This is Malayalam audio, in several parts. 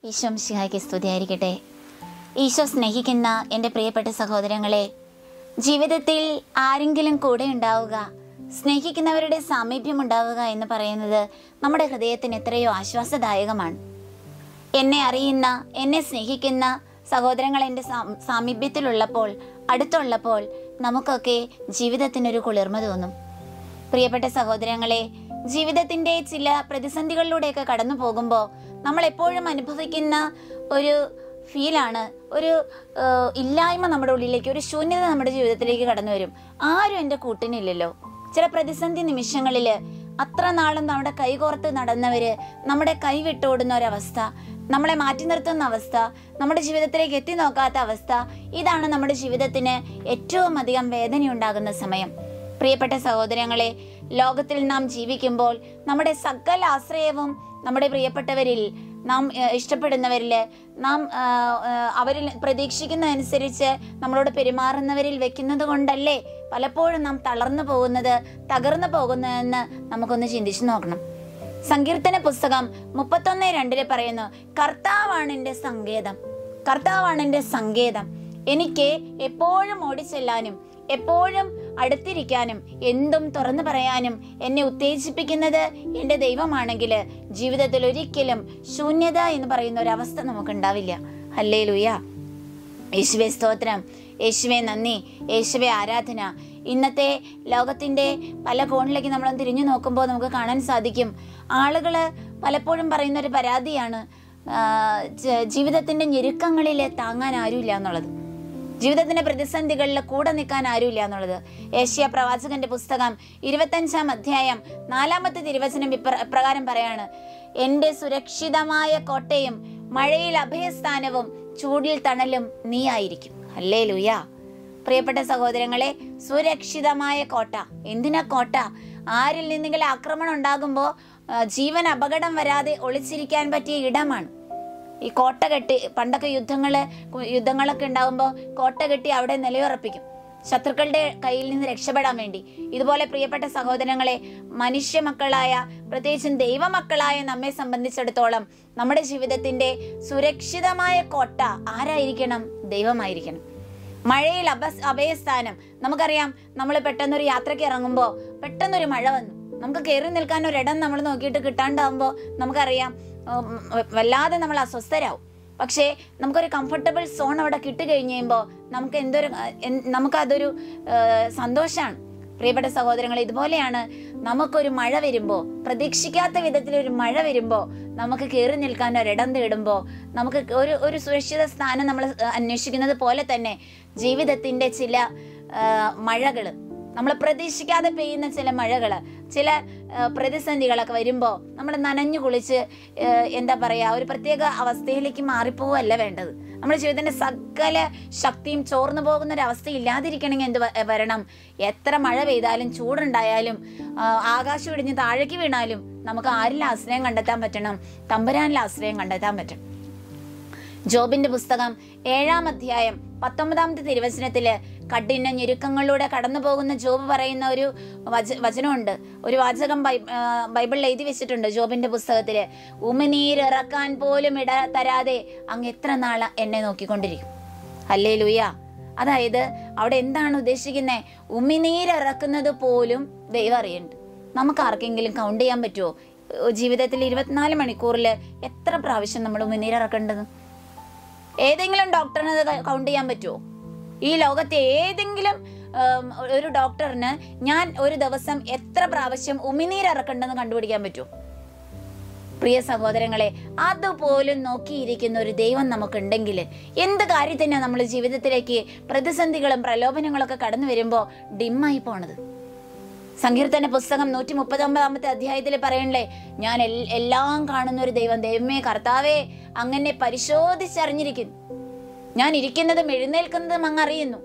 ഈശോ മിശിഹായ്ക്ക് സ്തുതിയായിരിക്കട്ടെ ഈശോ സ്നേഹിക്കുന്ന എൻ്റെ പ്രിയപ്പെട്ട സഹോദരങ്ങളെ ജീവിതത്തിൽ ആരെങ്കിലും കൂടെ ഉണ്ടാവുക സ്നേഹിക്കുന്നവരുടെ സാമീപ്യം ഉണ്ടാവുക എന്ന് പറയുന്നത് നമ്മുടെ ഹൃദയത്തിന് എത്രയോ ആശ്വാസദായകമാണ് എന്നെ അറിയുന്ന എന്നെ സ്നേഹിക്കുന്ന സഹോദരങ്ങൾ എൻ്റെ സാ- സാമീപ്യത്തിലുള്ളപ്പോൾ അടുത്തുള്ളപ്പോൾ നമുക്കൊക്കെ ജീവിതത്തിനൊരു കുളിർമ തോന്നും പ്രിയപ്പെട്ട സഹോദരങ്ങളെ ജീവിതത്തിൻ്റെ ചില പ്രതിസന്ധികളിലൂടെയൊക്കെ കടന്നു പോകുമ്പോൾ നമ്മൾ എപ്പോഴും അനുഭവിക്കുന്ന ഒരു ഫീലാണ് ഒരു ഏഹ്, ഇല്ലായ്മ നമ്മുടെ ഉള്ളിലേക്ക് ഒരു ശൂന്യത നമ്മുടെ ജീവിതത്തിലേക്ക് കടന്നു വരും ആരും എൻ്റെ കൂട്ടിനില്ലല്ലോ ചില പ്രതിസന്ധി നിമിഷങ്ങളിൽ അത്ര നാളും നമ്മുടെ കൈകോർത്ത് നടന്നവര് നമ്മുടെ കൈ വിട്ടോടുന്ന ഒരവസ്ഥ നമ്മളെ മാറ്റി നിർത്തുന്ന അവസ്ഥ നമ്മുടെ ജീവിതത്തിലേക്ക് എത്തി നോക്കാത്ത അവസ്ഥ ഇതാണ് നമ്മുടെ ജീവിതത്തിന് ഏറ്റവും അധികം വേദനയുണ്ടാകുന്ന സമയം പ്രിയപ്പെട്ട സഹോദരങ്ങളെ ലോകത്തിൽ നാം ജീവിക്കുമ്പോൾ നമ്മുടെ സകല ആശ്രയവും നമ്മുടെ പ്രിയപ്പെട്ടവരിൽ നാം ഏഹ്, ഇഷ്ടപ്പെടുന്നവരിൽ നാം ആഹ്, ആഹ്, അവരിൽ പ്രതീക്ഷിക്കുന്നതനുസരിച്ച് നമ്മളോട് പെരുമാറുന്നവരിൽ വെക്കുന്നത് കൊണ്ടല്ലേ പലപ്പോഴും നാം തളർന്നു പോകുന്നത് തകർന്നു പോകുന്നതെന്ന് നമുക്കൊന്ന് ചിന്തിച്ചു നോക്കണം സങ്കീർത്തന പുസ്തകം മുപ്പത്തൊന്ന് രണ്ടില് പറയുന്നു കർത്താവാണ് എൻ്റെ സങ്കേതം കർത്താവാണ് എൻ്റെ സങ്കേതം എനിക്ക് എപ്പോഴും ഓടിച്ചെല്ലാനും എപ്പോഴും അടുത്തിരിക്കാനും എന്തും തുറന്നു പറയാനും എന്നെ ഉത്തേജിപ്പിക്കുന്നത് എൻ്റെ ദൈവമാണെങ്കിൽ ജീവിതത്തിൽ ഒരിക്കലും ശൂന്യത എന്ന് പറയുന്ന ഒരു അവസ്ഥ നമുക്കുണ്ടാവില്ല അല്ലേ ലുയ യേശുവെ സ്തോത്രം യേശുവെ നന്ദി യേശുവെ ആരാധന ഇന്നത്തെ ലോകത്തിൻ്റെ പല കോണിലേക്ക് നമ്മൾ തിരിഞ്ഞു നോക്കുമ്പോൾ നമുക്ക് കാണാൻ സാധിക്കും ആളുകൾ പലപ്പോഴും പറയുന്ന ഒരു പരാതിയാണ് ആ, ജ- ജീവിതത്തിൻ്റെ ഞെരുക്കങ്ങളിൽ താങ്ങാൻ ആരുമില്ല എന്നുള്ളത് ജീവിതത്തിന്റെ പ്രതിസന്ധികളിൽ കൂടെ നിൽക്കാൻ ആരുമില്ല എന്നുള്ളത് ഏഷ്യ പ്രവാചകന്റെ പുസ്തകം ഇരുപത്തഞ്ചാം അധ്യായം നാലാമത്തെ തിരുവചനം ഇപ്ര- ഇപ്രകാരം പറയാണ് എൻ്റെ സുരക്ഷിതമായ കോട്ടയും മഴയിൽ അഭയസ്ഥാനവും ചൂടിൽ തണലും നീ ആയിരിക്കും അല്ലേ ലുയാ പ്രിയപ്പെട്ട സഹോദരങ്ങളെ സുരക്ഷിതമായ കോട്ട എന്തിനാ കോട്ട ആരിൽ നിന്നെങ്കിലും ആക്രമണം ഉണ്ടാകുമ്പോൾ ജീവൻ അപകടം വരാതെ ഒളിച്ചിരിക്കാൻ പറ്റിയ ഇടമാണ് ഈ കോട്ട കെട്ടി പണ്ടൊക്കെ യുദ്ധങ്ങള് യുദ്ധങ്ങളൊക്കെ ഉണ്ടാകുമ്പോൾ കോട്ട കെട്ടി അവിടെ നിലയുറപ്പിക്കും ശത്രുക്കളുടെ കയ്യിൽ നിന്ന് രക്ഷപ്പെടാൻ വേണ്ടി ഇതുപോലെ പ്രിയപ്പെട്ട സഹോദരങ്ങളെ മനുഷ്യ മക്കളായ പ്രത്യേകിച്ചും ദൈവമക്കളായ നമ്മെ സംബന്ധിച്ചിടത്തോളം നമ്മുടെ ജീവിതത്തിന്റെ സുരക്ഷിതമായ കോട്ട ആരായിരിക്കണം ദൈവമായിരിക്കണം മഴയിൽ അഭ അഭയസ്ഥാനം നമുക്കറിയാം നമ്മൾ പെട്ടെന്നൊരു യാത്രയ്ക്ക് ഇറങ്ങുമ്പോൾ പെട്ടെന്നൊരു മഴ വന്നു നമുക്ക് കയറി നിൽക്കാൻ ഒരിടം നമ്മൾ നോക്കിയിട്ട് കിട്ടാണ്ടാവുമ്പോൾ നമുക്കറിയാം ഉം, വല്ലാതെ നമ്മൾ അസ്വസ്ഥരാവും പക്ഷേ നമുക്കൊരു കംഫർട്ടബിൾ സോൺ അവിടെ കിട്ടിക്കഴിഞ്ഞ് കഴിയുമ്പോൾ നമുക്ക് എന്തൊരു എൻ- നമുക്കതൊരു സന്തോഷമാണ് പ്രിയപ്പെട്ട സഹോദരങ്ങൾ ഇതുപോലെയാണ് നമുക്കൊരു മഴ വരുമ്പോൾ പ്രതീക്ഷിക്കാത്ത വിധത്തിൽ ഒരു മഴ വരുമ്പോൾ നമുക്ക് കയറി നിൽക്കാൻ ഒരിടം തേടുമ്പോൾ നമുക്ക് ഒരു ഒരു സുരക്ഷിത സ്ഥാനം നമ്മൾ അന്വേഷിക്കുന്നത് പോലെ തന്നെ ജീവിതത്തിന്റെ ചില മഴകൾ നമ്മൾ പ്രതീക്ഷിക്കാതെ പെയ്യുന്ന ചില മഴകൾ ചില ആ, പ്രതിസന്ധികളൊക്കെ വരുമ്പോൾ നമ്മൾ നനഞ്ഞു കുളിച്ച് ആ, എന്താ പറയുക ഒരു പ്രത്യേക അവസ്ഥയിലേക്ക് മാറിപ്പോവല്ല വേണ്ടത് നമ്മുടെ ജീവിതത്തിന്റെ സകല ശക്തിയും ചോർന്നു പോകുന്ന ഒരു അവസ്ഥ ഇല്ലാതിരിക്കണമെങ്കിൽ എന്ത് വ- വരണം എത്ര മഴ പെയ്താലും ചൂടുണ്ടായാലും ആ, ആകാശം ഇടിഞ്ഞ് താഴേക്ക് വീണാലും നമുക്ക് ആരിൽ ആശ്രയം കണ്ടെത്താൻ പറ്റണം തമ്പുരാനിൽ ആശ്രയം കണ്ടെത്താൻ പറ്റണം ജോബിന്റെ പുസ്തകം ഏഴാം അധ്യായം പത്തൊമ്പതാമത്തെ തിരുവചനത്തില് കഠിന ഞെരുക്കങ്ങളിലൂടെ കടന്നു പോകുന്ന ജോബ് പറയുന്ന ഒരു വച വചനമുണ്ട് ഒരു വാചകം ബൈ ആ, ബൈബിളിൽ എഴുതി വെച്ചിട്ടുണ്ട് ജോബിന്റെ പുസ്തകത്തില് ഉമിനീരിറക്കാൻ പോലും ഇട തരാതെ അങ്ങ് എത്ര നാള് എന്നെ നോക്കിക്കൊണ്ടിരിക്കും അല്ലേ ലൂയ അതായത് അവിടെ എന്താണ് ഉദ്ദേശിക്കുന്നത് ഉമിനീരിറക്കുന്നത് പോലും ദൈവം അറിയുന്നുണ്ട് നമുക്ക് ആർക്കെങ്കിലും കൗണ്ട് ചെയ്യാൻ പറ്റുമോ ജീവിതത്തിൽ ഇരുപത്തിനാല് മണിക്കൂറിൽ എത്ര പ്രാവശ്യം നമ്മൾ ഉമിനീരിറക്കേണ്ടത് ഏതെങ്കിലും ഡോക്ടറിന് അത് കൗണ്ട് ചെയ്യാൻ പറ്റുമോ ഈ ലോകത്തെ ഏതെങ്കിലും ഉം, ഒരു ഡോക്ടറിന് ഞാൻ ഒരു ദിവസം എത്ര പ്രാവശ്യം ഉമിനീരിറക്കണ്ടെന്ന് കണ്ടുപിടിക്കാൻ പറ്റുമോ പ്രിയ സഹോദരങ്ങളെ അതുപോലും നോക്കിയിരിക്കുന്ന ഒരു ദൈവം നമുക്കുണ്ടെങ്കിൽ എന്ത് കാര്യത്തിനാണ് നമ്മൾ ജീവിതത്തിലേക്ക് പ്രതിസന്ധികളും പ്രലോഭനങ്ങളൊക്കെ കടന്നു വരുമ്പോൾ ഡിമ്മായി പോണത് സങ്കീർത്തന പുസ്തകം നൂറ്റി മുപ്പത്തൊമ്പതാമത്തെ അധ്യായത്തിൽ പറയണല്ലേ ഞാൻ എൽ- എല്ലാം കാണുന്ന ഒരു ദൈവം ദൈവമേ കർത്താവേ അങ്ങനെ പരിശോധിച്ചറിഞ്ഞിരിക്കുന്നു ഞാൻ ഇരിക്കുന്നതും എഴുന്നേൽക്കുന്നതും അങ്ങ് അറിയുന്നു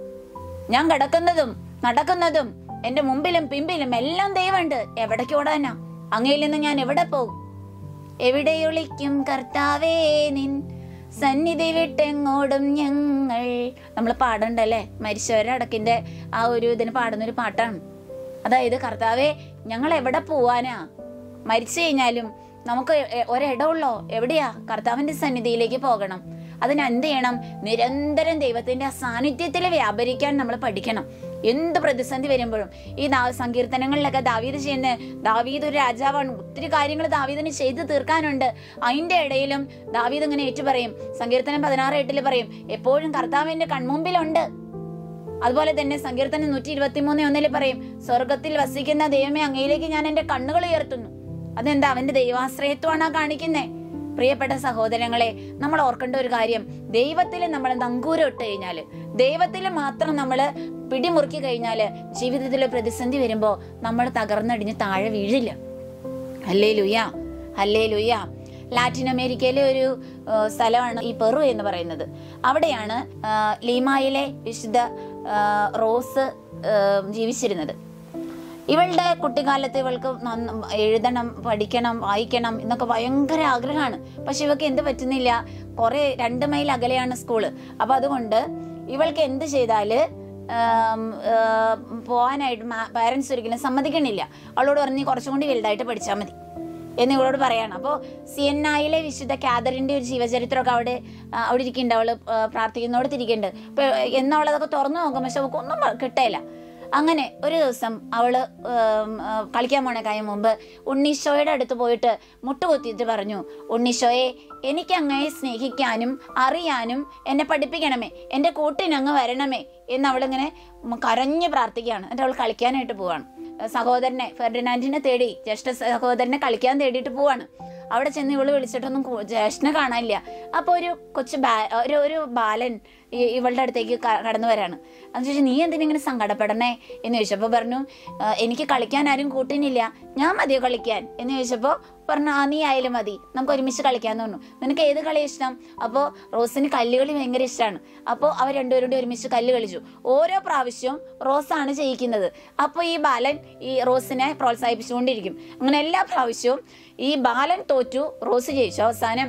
ഞാൻ കിടക്കുന്നതും നടക്കുന്നതും എന്റെ മുമ്പിലും പിമ്പിലും എല്ലാം ദൈവമുണ്ട് എവിടേക്ക് ഓടാനാ അങ്ങയിൽ നിന്ന് ഞാൻ എവിടെ പോകും എവിടെയൊളിക്കും കർത്താവേ നിൻ സന്നിധി വിട്ടെങ്ങോടും ഞങ്ങൾ നമ്മൾ പാടണ്ടല്ലേ മരിച്ചവരടക്കിന്റെ ആ ഒരു ഇതിന് പാടുന്ന ഒരു പാട്ടാണ് അതായത് കർത്താവെ ഞങ്ങൾ എവിടെ പോവാനാ മരിച്ചു കഴിഞ്ഞാലും നമുക്ക് എ- ഒരിടമുള്ളോ എവിടെയാ കർത്താവിന്റെ സന്നിധിയിലേക്ക് പോകണം അതിന് എന്ത് ചെയ്യണം നിരന്തരം ദൈവത്തിന്റെ ആ സാന്നിധ്യത്തിൽ വ്യാപരിക്കാൻ നമ്മൾ പഠിക്കണം എന്ത് പ്രതിസന്ധി വരുമ്പോഴും ഈ ദാ- സങ്കീർത്തനങ്ങളിലൊക്കെ ദാവീദ് ചെയ്യുന്ന ദാവീദ് ഒരു രാജാവാണ് ഒത്തിരി കാര്യങ്ങൾ ദാവീദിന് ചെയ്തു തീർക്കാനുണ്ട് അതിന്റെ ഇടയിലും ദാവീദ് ഇങ്ങനെ ഏറ്റു പറയും സങ്കീർത്തനം പതിനാറ് എട്ടില് പറയും എപ്പോഴും കർത്താവ് എന്റെ കൺമുമ്പിലുണ്ട് അതുപോലെ തന്നെ സങ്കീർത്തനം നൂറ്റി ഇരുപത്തി മൂന്ന് ഒന്നില് പറയും സ്വർഗത്തിൽ വസിക്കുന്ന ദൈവമേ അങ്ങയിലേക്ക് ഞാൻ എന്റെ കണ്ണുകൾ ഉയർത്തുന്നു അതെന്താ അവന്റെ ദൈവാശ്രയത്വമാണ് ആ കാണിക്കുന്നേ പ്രിയപ്പെട്ട സഹോദരങ്ങളെ നമ്മൾ ഓർക്കേണ്ട ഒരു കാര്യം ദൈവത്തിൽ നമ്മൾ നങ്കൂരം ഇട്ട് കഴിഞ്ഞാല് ദൈവത്തിൽ മാത്രം നമ്മൾ പിടിമുറുക്കി കഴിഞ്ഞാല് ജീവിതത്തിൽ പ്രതിസന്ധി വരുമ്പോ നമ്മൾ തകർന്നടിഞ്ഞ് താഴെ വീഴില്ല അല്ലേ ലുയ്യ അല്ലേ ലുയ്യ ലാറ്റിൻ അമേരിക്കയിലെ ഒരു ആ, സ്ഥലമാണ് ഈ പെറു എന്ന് പറയുന്നത് അവിടെയാണ് ആ, ലീമായിലെ വിശുദ്ധ ആ, റോസ് ആ, ജീവിച്ചിരുന്നത് ഇവളുടെ കുട്ടിക്കാലത്ത് ഇവൾക്ക് നന്ന- എഴുതണം പഠിക്കണം വായിക്കണം എന്നൊക്കെ ഭയങ്കര ആഗ്രഹമാണ് പക്ഷെ ഇവൾക്ക് എന്ത് പറ്റുന്നില്ല കുറെ രണ്ട് മൈൽ അകലെയാണ് സ്കൂള് അപ്പൊ അതുകൊണ്ട് ഇവൾക്ക് എന്ത് ചെയ്താല് ആം, ആ, പോവാനായിട്ട് പാരന്റ്സ് ഒരിക്കലും സമ്മതിക്കണില്ല അവളോട് പറഞ്ഞ് "നീ കുറച്ചും കൂടി വലുതായിട്ട് പഠിച്ചാൽ മതി എന്ന് ഇവളോട് പറയാണ് അപ്പോൾ സി എൻ ഐയിലെ വിശുദ്ധ കാതറിന്റെ ഒരു ജീവചരിത്രമൊക്കെ അവിടെ ആ, അവിടെ ഇരിക്കുന്നുണ്ട് അവള് ആ, പ്രാർത്ഥിക്കുന്നോട് തിരിക്കുന്നുണ്ട് ഇപ്പൊ എന്നവളതൊക്കെ തുറന്നു നോക്കും പക്ഷെ അവൾക്ക് ഒന്നും കിട്ടില്ല അങ്ങനെ ഒരു ദിവസം അവള് ഉം, ആ, കളിക്കാൻ പോണ കാര്യം മുമ്പ് ഉണ്ണീശോയുടെ അടുത്ത് പോയിട്ട് മുട്ടുകുത്തിയിട്ട് പറഞ്ഞു ഉണ്ണീശോയെ എനിക്ക് അങ്ങയെ സ്നേഹിക്കാനും അറിയാനും എന്നെ പഠിപ്പിക്കണമേ എൻ്റെ കൂട്ടിനങ്ങ് വരണമേ എന്ന് അവളിങ്ങനെ ഉം കരഞ്ഞ് പ്രാർത്ഥിക്കുകയാണ് എന്നിട്ട് അവൾ കളിക്കാനായിട്ട് പോവാണ് സഹോദരനെ ഫെർഡിനാൻഡിനെ തേടി ജ്യേഷ്ഠ സഹോദരനെ കളിക്കാൻ തേടിയിട്ട് പോവാണ് അവിടെ ചെന്ന് ഇവള് വിളിച്ചിട്ടൊന്നും കു- ജ്യേഷ്ഠനെ കാണാനില്ല അപ്പൊ ഒരു കൊച്ചു ബാ ഒരു ഒരു ബാലൻ ഈ- ഇവളുടെ അടുത്തേക്ക് ക- കടന്നു വരാണ് അത് ചോദിച്ചു നീ എന്തിനിങ്ങനെ സങ്കടപ്പെടണേ എന്ന് ചോദിച്ചപ്പോ പറഞ്ഞു "ആ, എനിക്ക് കളിക്കാൻ ആരും കൂട്ടിനില്ല ഞാൻ മതിയോ കളിക്കാൻ എന്ന് ചോദിച്ചപ്പോ പറഞ്ഞു ആ നീ ആയാലും മതി നമുക്ക് ഒരുമിച്ച് കളിക്കാന്ന് പറഞ്ഞു നിനക്ക് ഏത് കളി ഇഷ്ടം അപ്പോൾ റോസിന് കല്ലുകളി ഭയങ്കര ഇഷ്ടമാണ് അപ്പോൾ അവർ രണ്ടുപേരും കൂടി ഒരുമിച്ച് കല്ല് കളിച്ചു ഓരോ പ്രാവശ്യവും റോസാണ് ജയിക്കുന്നത് അപ്പോൾ ഈ ബാലൻ ഈ റോസിനെ പ്രോത്സാഹിപ്പിച്ചുകൊണ്ടിരിക്കും അങ്ങനെ എല്ലാ പ്രാവശ്യവും ഈ ബാലൻ തോറ്റു റോസ് ജയിച്ചു അവസാനം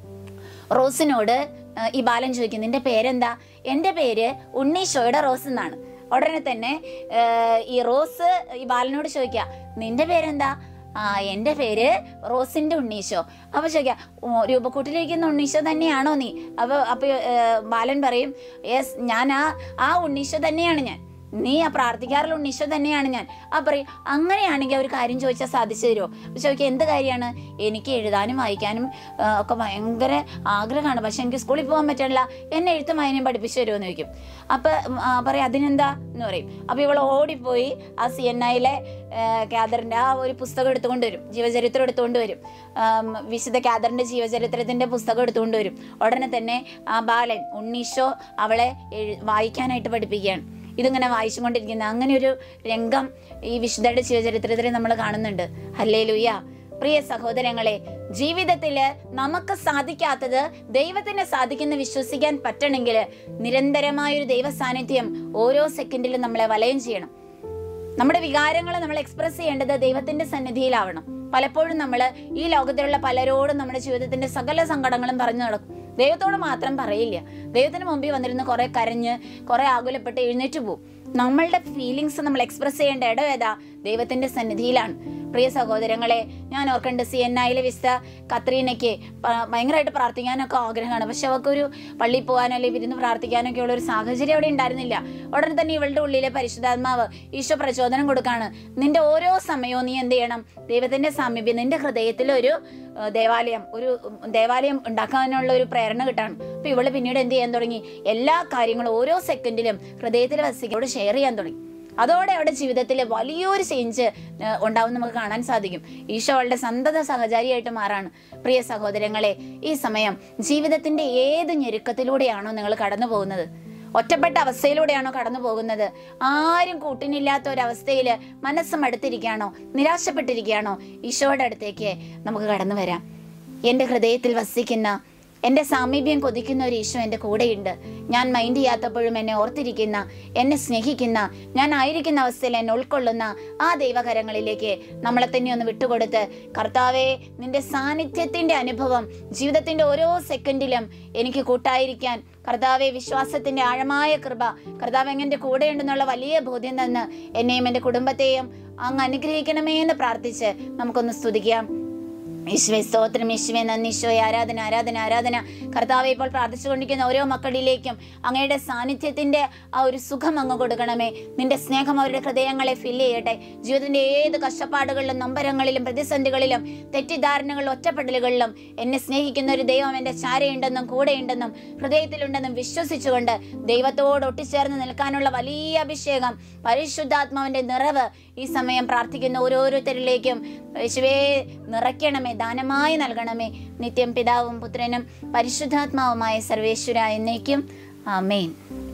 റോസിനോട് ആ, ഈ ബാലൻ ചോദിക്കും നിന്റെ പേരെന്താ എൻ്റെ പേര് ഉണ്ണീഷോയുടെ റോസ് എന്നാണ് ഉടനെ തന്നെ ആ, ഈ റോസ് ഈ ബാലനോട് ചോദിക്കുക നിന്റെ പേരെന്താ ആ എൻ്റെ പേര് റോസിന്റെ ഉണ്ണീശോ അപ്പൊ ചോദിക്കാം "ഓ, രൂപക്കൂട്ടിലിരിക്കുന്ന ഉണ്ണീശോ തന്നെയാണോ നീ അപ്പൊ അപ്പൊ ആ, ബാലൻ പറയും യെസ് ഞാൻ ആ ആ ഉണ്ണീശോ തന്നെയാണ് ഞാൻ നീ ആ പ്രാർത്ഥിക്കാറുള്ള ഉണ്ണീശോ തന്നെയാണ് ഞാൻ ആ പറയും അങ്ങനെയാണെങ്കിൽ ഒരു കാര്യം ചോദിച്ചാൽ സാധിച്ചു തരുമോ ചോദിക്കുക എന്ത് കാര്യമാണ് എനിക്ക് എഴുതാനും വായിക്കാനും ആ, ഒക്കെ ഭയങ്കര ആഗ്രഹമാണ് പക്ഷെ എനിക്ക് സ്കൂളിൽ പോകാൻ പറ്റണില്ല എന്നെ എഴുത്തും വായനയും പഠിപ്പിച്ചു തരുമോ എന്ന് ചോദിക്കും അപ്പൊ ആ, പറയും അതിനെന്താ എന്ന് പറയും അപ്പൊ ഇവൾ ഓടിപ്പോയി ആ സി എൻ ഐയിലെ കാദറിന്റെ ആ ഒരു പുസ്തകം എടുത്തുകൊണ്ട് വരും ജീവചരിത്രം എടുത്തുകൊണ്ട് വരും ആം, വിശുദ്ധ കാദറിന്റെ ജീവചരിത്രത്തിന്റെ പുസ്തകം എടുത്തുകൊണ്ട് വരും ഉടനെ തന്നെ ആ ബാലൻ ഉണ്ണീഷോ അവളെ എഴു- വായിക്കാനായിട്ട് പഠിപ്പിക്കുകയാണ് ഇതിങ്ങനെ വായിച്ചുകൊണ്ടിരിക്കുന്ന അങ്ങനെ ഒരു രംഗം ഈ വിശുദ്ധയുടെ ജീവചരിത്രത്തിൽ നമ്മൾ കാണുന്നുണ്ട് ഹല്ലേ ലുയ്യ പ്രിയ സഹോദരങ്ങളെ ജീവിതത്തില് നമുക്ക് സാധിക്കാത്തത് ദൈവത്തിന് സാധിക്കുന്ന വിശ്വസിക്കാൻ പറ്റണമെങ്കിൽ നിരന്തരമായ ഒരു ദൈവ സാന്നിധ്യം ഓരോ സെക്കൻഡിലും നമ്മളെ വലയം ചെയ്യണം നമ്മുടെ വികാരങ്ങൾ നമ്മൾ എക്സ്പ്രസ് ചെയ്യേണ്ടത് ദൈവത്തിന്റെ സന്നിധിയിലാവണം പലപ്പോഴും നമ്മൾ ഈ ലോകത്തിലുള്ള പലരോടും നമ്മുടെ ജീവിതത്തിന്റെ സകല സങ്കടങ്ങളും പറഞ്ഞു നടക്കും ദൈവത്തോട് മാത്രം പറയില്ല ദൈവത്തിന് മുമ്പിൽ വന്നിരുന്ന് കുറെ കരഞ്ഞ് കുറെ ആകുലപ്പെട്ട് എഴുന്നേറ്റ് പോകും നമ്മളുടെ ഫീലിങ്സ് നമ്മൾ എക്സ്പ്രസ് ചെയ്യേണ്ട ഇടം ഏതാ ദൈവത്തിന്റെ സന്നിധിയിലാണ് പ്രിയ സഹോദരങ്ങളെ ഞാൻ ഓർക്കണ്ട് സി എൻ ഐയിലെ വിസ്ത കത്രീനയ്ക്ക് പ- ഭയങ്കരമായിട്ട് പ്രാർത്ഥിക്കാനൊക്കെ ആഗ്രഹമാണ് പക്ഷെ അവൾക്കൊരു പള്ളിയിൽ പോകാനോ അല്ലെങ്കിൽ ഇരുന്ന് പ്രാർത്ഥിക്കാനൊക്കെ ഉള്ള ഒരു സാഹചര്യം അവിടെ ഉണ്ടായിരുന്നില്ല ഉടനെ തന്നെ ഇവളുടെ ഉള്ളിലെ പരിശുദ്ധാത്മാവ് ഈശോ പ്രചോദനം കൊടുക്കാണ് നിന്റെ ഓരോ സമയവും നീ എന്ത് ചെയ്യണം ദൈവത്തിന്റെ സാമീപ്യം നിന്റെ ഹൃദയത്തിൽ ഒരു ഏഹ്, ദേവാലയം ഒരു ഉം, ദേവാലയം ഉണ്ടാക്കാനുള്ള ഒരു പ്രേരണ കിട്ടാണ് അപ്പൊ ഇവള് പിന്നീട് എന്ത് ചെയ്യാൻ തുടങ്ങി എല്ലാ കാര്യങ്ങളും ഓരോ സെക്കൻഡിലും ഹൃദയത്തിൽ വസിക്കോട് ഷെയർ ചെയ്യാൻ തുടങ്ങി അതോടെ അവളുടെ ജീവിതത്തിൽ വലിയൊരു ചേഞ്ച് ഉണ്ടാവും നമുക്ക് കാണാൻ സാധിക്കും ഈശോ അവളുടെ സന്തത സഹചാരിയായിട്ട് മാറാണ് പ്രിയ സഹോദരങ്ങളെ ഈ സമയം ജീവിതത്തിന്റെ ഏത് ഞെരുക്കത്തിലൂടെയാണോ നിങ്ങൾ കടന്നു പോകുന്നത് ഒറ്റപ്പെട്ട അവസ്ഥയിലൂടെയാണോ കടന്നു പോകുന്നത് ആരും കൂട്ടിനില്ലാത്ത ഒരവസ്ഥയിൽ മനസ്സ് മടുത്തിരിക്കുകയാണോ നിരാശപ്പെട്ടിരിക്കുകയാണോ ഈശോയുടെ അടുത്തേക്ക് നമുക്ക് കടന്നു വരാം എൻ്റെ ഹൃദയത്തിൽ വസിക്കുന്ന എൻ്റെ സാമീപ്യം കൊതിക്കുന്ന ഒരു ഈശോ എൻ്റെ കൂടെയുണ്ട് ഞാൻ മൈൻഡ് ചെയ്യാത്തപ്പോഴും എന്നെ ഓർത്തിരിക്കുന്ന എന്നെ സ്നേഹിക്കുന്ന ഞാൻ ആയിരിക്കുന്ന അവസ്ഥയിൽ എന്നെ ഉൾക്കൊള്ളുന്ന ആ ദൈവകരങ്ങളിലേക്ക് നമ്മളെ തന്നെ ഒന്ന് വിട്ടുകൊടുത്ത് കർത്താവെ നിന്റെ സാന്നിധ്യത്തിന്റെ അനുഭവം ജീവിതത്തിന്റെ ഓരോ സെക്കൻഡിലും എനിക്ക് കൂട്ടായിരിക്കാൻ കർത്താവെ വിശ്വാസത്തിന്റെ ആഴമായ കൃപ കർത്താവ് എങ്ങനെ കൂടെയുണ്ടെന്നുള്ള വലിയ ബോധ്യം തന്ന് എന്നെയും എൻ്റെ കുടുംബത്തെയും അങ്ങ് അനുഗ്രഹിക്കണമേ എന്ന് പ്രാർത്ഥിച്ച് നമുക്കൊന്ന് സ്തുതിക്കാം യേശുവെ സ്തോത്രം യേശുവെ നന്ദി ഈശോയെ ആരാധന ആരാധന ആരാധന കർത്താവെ ഇപ്പോൾ പ്രാർത്ഥിച്ചുകൊണ്ടിരിക്കുന്ന ഓരോ മക്കളിലേക്കും അങ്ങയുടെ സാന്നിധ്യത്തിന്റെ ആ ഒരു സുഖം അങ്ങ് കൊടുക്കണമേ നിന്റെ സ്നേഹം അവരുടെ ഹൃദയങ്ങളെ ഫില്ല് ചെയ്യട്ടെ ജീവിതത്തിന്റെ ഏത് കഷ്ടപ്പാടുകളിലും നൊമ്പരങ്ങളിലും പ്രതിസന്ധികളിലും തെറ്റിദ്ധാരണകളിലും ഒറ്റപ്പെടലുകളിലും എന്നെ സ്നേഹിക്കുന്ന ഒരു ദൈവം എൻ്റെ ചാരയുണ്ടെന്നും കൂടെയുണ്ടെന്നും ഹൃദയത്തിലുണ്ടെന്നും വിശ്വസിച്ചുകൊണ്ട് ദൈവത്തോട് ഒട്ടിച്ചേർന്ന് നിൽക്കാനുള്ള വലിയ അഭിഷേകം പരിശുദ്ധാത്മാവിന്റെ നിറവ് ഈ സമയം പ്രാർത്ഥിക്കുന്ന ഓരോരുത്തരിലേക്കും യേശുവേ നിറയ്ക്കണമേ ദാനമായി നൽകണമേ നിത്യം പിതാവും പുത്രനും പരിശുദ്ധാത്മാവുമായ സർവേശ്വര എന്നേക്കും ആമേൻ